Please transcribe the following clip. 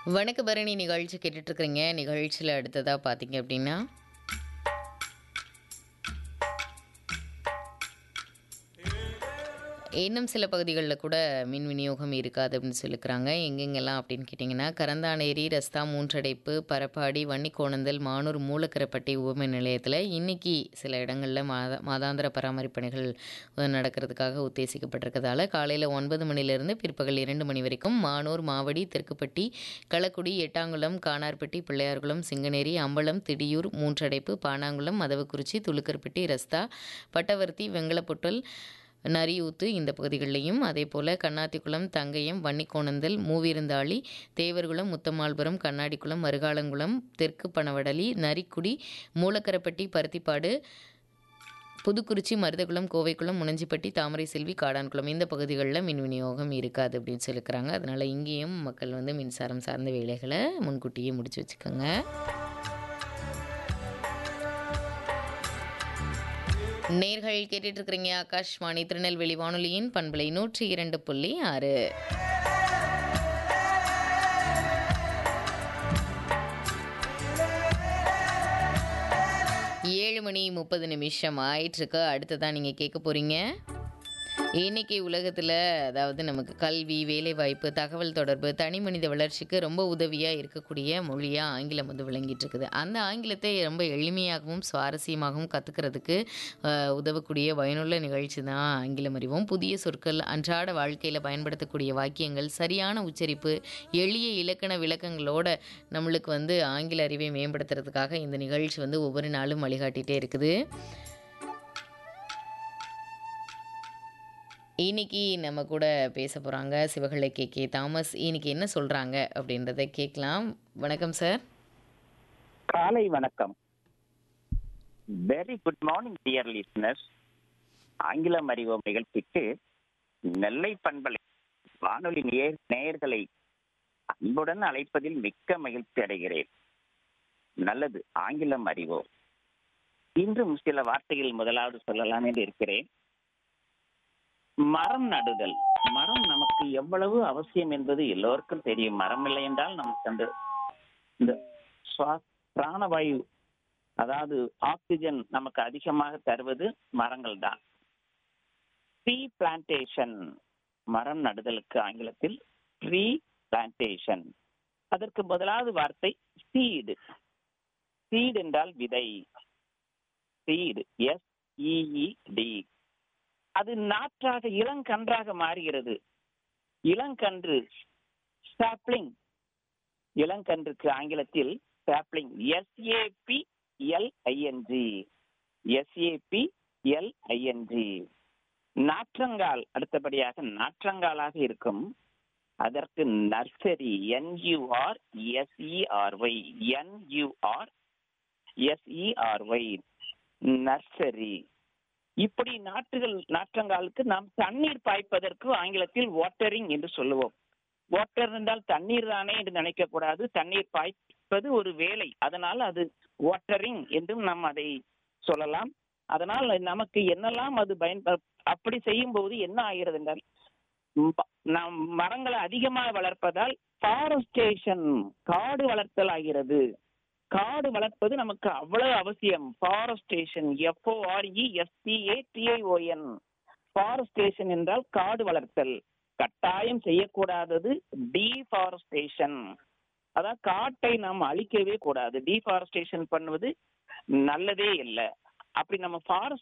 வணக்க பரணி நிகழ்ச்சி கேட்டுட்டு இருக்கிறீங்க நிகழ்ச்சியில் அடுத்ததாக பார்த்தீங்க அப்படின்னா இன்னும் சில பகுதிகளில் கூட மின் விநியோகம் இருக்காது அப்படின்னு சொல்லிக்கிறாங்க எங்கெங்கெல்லாம் அப்படின்னு கேட்டிங்கன்னா கரந்தானேரி ரஸ்தா மூன்றடைப்பு பரப்பாடி வன்னிக்கோணந்தல் மானூர் மூலக்கரப்பட்டி உபமின் நிலையத்தில் இன்னைக்கு சில இடங்களில் மாத மாதாந்திர பராமரிப்பு பணிகள் அஹ், நடக்கிறதுக்காக உத்தேசிக்கப்பட்டிருக்கிறதால காலையில் ஒன்பது மணிலேருந்து பிற்பகல் இரண்டு மணி வரைக்கும் மானூர் மாவடி தெற்குப்பட்டி களக்குடி எட்டாங்குளம் கானார்பட்டி பிள்ளையார்குளம் சிங்கனேரி அம்பலம் திடியூர் மூன்றடைப்பு பானாங்குளம் மதவக்குறிச்சி துலுக்கர்பட்டி ரஸ்தா பட்டவர்த்தி வெங்கலப்பொட்டல் நரியூத்து இந்த பகுதிகளிலையும் அதே போல் கண்ணாத்திக்குளம் தங்கயம் வன்னிக்கோணந்தல் மூவிருந்தாளி தேவர்குளம் முத்தமால்புரம் கண்ணாடிக்குளம் மருகாலங்குளம் தெற்கு பனவடலி நரிக்குடி மூலக்கரப்பட்டி பருத்திப்பாடு புதுக்குறிச்சி மருதகுளம் கோவைக்குளம் முனஞ்சிப்பட்டி தாமரை செல்வி காடான்குளம் இந்த பகுதிகளில் மின் விநியோகம் இருக்காது அப்படின்னு சொல்லியிருக்கிறாங்க அதனால் இங்கேயும் மக்கள் வந்து மின்சாரம் சார்ந்த வேலைகளை முன்கூட்டியே முடிச்சு வச்சுக்கோங்க நேர்கள் கேட்டுட்டு இருக்கிறீங்க ஆகாஷ்வாணி திருநெல்வேலி வானொலியின் பண்பலை நூற்றி இரண்டு புள்ளி ஆறு ஏழு மணி முப்பது நிமிஷம் ஆயிட்டுருக்கு அடுத்ததான் நீங்கள் கேட்க போகிறீங்க இன்னைக்கு உலகத்தில் அதாவது நமக்கு கல்வி வேலைவாய்ப்பு தகவல் தொடர்பு தனி மனித வளர்ச்சிக்கு ரொம்ப உதவியாக இருக்கக்கூடிய மொழியாக ஆங்கிலம் வந்து விளங்கிட்டு இருக்குது அந்த ஆங்கிலத்தை ரொம்ப எளிமையாகவும் சுவாரஸ்யமாகவும் கற்றுக்கிறதுக்கு உதவக்கூடிய பயனுள்ள நிகழ்ச்சி தான் ஆங்கிலம் அறிவோம் புதிய சொற்கள் அன்றாட வாழ்க்கையில் பயன்படுத்தக்கூடிய வாக்கியங்கள் சரியான உச்சரிப்பு எளிய இலக்கண விளக்கங்களோட நம்மளுக்கு வந்து ஆங்கில அறிவை மேம்படுத்துறதுக்காக இந்த நிகழ்ச்சி வந்து ஒவ்வொரு நாளும் வழிகாட்டிகிட்டே இருக்குது இன்னைக்கு நம்ம கூட பேச போகிறாங்க சிவகலை கே கே தாமஸ் இன்னைக்கு என்ன சொல்கிறாங்க அப்படின்றத கேட்கலாம் வணக்கம் சார் காலை வணக்கம் very good morning dear listeners ஆங்கிலம் அறிவோம் நிகழ்ச்சிக்கு நெல்லை பண்பலை வானொலி நேர் நேயர்களை அன்புடன் அழைப்பதில் மிக்க மகிழ்ச்சி அடைகிறேன் நல்லது ஆங்கிலம் அறிவோம் இன்றும் சில வார்த்தைகள் முதலாவது சொல்லலாம் என்று இருக்கிறேன் மரம் நடுதல் மரம் நமக்கு எவ்வளவு அவசியம் என்பது எல்லோருக்கும் தெரியும் மரம் இல்லை என்றால் நமக்கு அந்த இந்த சுவா- பிராணவாயு அதாவது ஆக்சிஜன் நமக்கு அதிகமாக தருவது மரங்கள் தான் ட்ரீ பிளான்டேஷன் மரம் நடுதலுக்கு ஆங்கிலத்தில் ட்ரீ பிளான்டேஷன் அதற்கு முதலாவது வார்த்தை சீடு சீடு என்றால் விதை சீடு எஸ் டி அது நாற்றாக இளங்கன்றாக மாறுகிறது இளங்கன்று சாப்ளிங் இளங்கன்றுக்கு ஆங்கிலத்தில் sapling S A P L I N G S A P L I N G நாற்றங்கால் அடுத்தபடியாக நாற்றங்காலாக இருக்கும் அதற்கு நர்சரி என்யூஆர் எஸ்இஆர்ஒய் என்யூஆர் எஸ்இஆர்ஒய் நர்சரி இப்படி நாற்றுகள் நாற்றங்காலுக்கு நாம் தண்ணீர் பாய்ப்பதற்கு ஆங்கிலத்தில் வாட்டரிங் என்று சொல்லுவோம் வாட்டர் என்றால் தண்ணீர் தானே என்று நினைக்க கூடாது தண்ணீர் பாய்ப்பது ஒரு வேலை அதனால் அது வாட்டரிங் என்றும் நாம் அதை சொல்லலாம் அதனால் நமக்கு என்னெல்லாம் அது பயன்ப அப்படி செய்யும் போது என்ன ஆகிறது என்றால் ம- நாம் மரங்களை அதிகமாக வளர்ப்பதால் ஃபாரஸ்டேஷன் காடு வளர்த்தல் ஆகிறது காடு வளர்ப்பது நமக்கு அவ்வளவு அவசியம் forestation F O R E S P A T I O N forestation என்றால் காடு வளர்த்தல் கட்டாயம் செய்யக்கூடாதது டீஃபாரஸ்டேஷன் அதான் காட்டை நாம் அழிக்கவே கூடாது டீஃபாரஸ்டேஷன் பண்ணுவது நல்லதே இல்லை அப்படி நம்ம ஃபாரஸ்ட்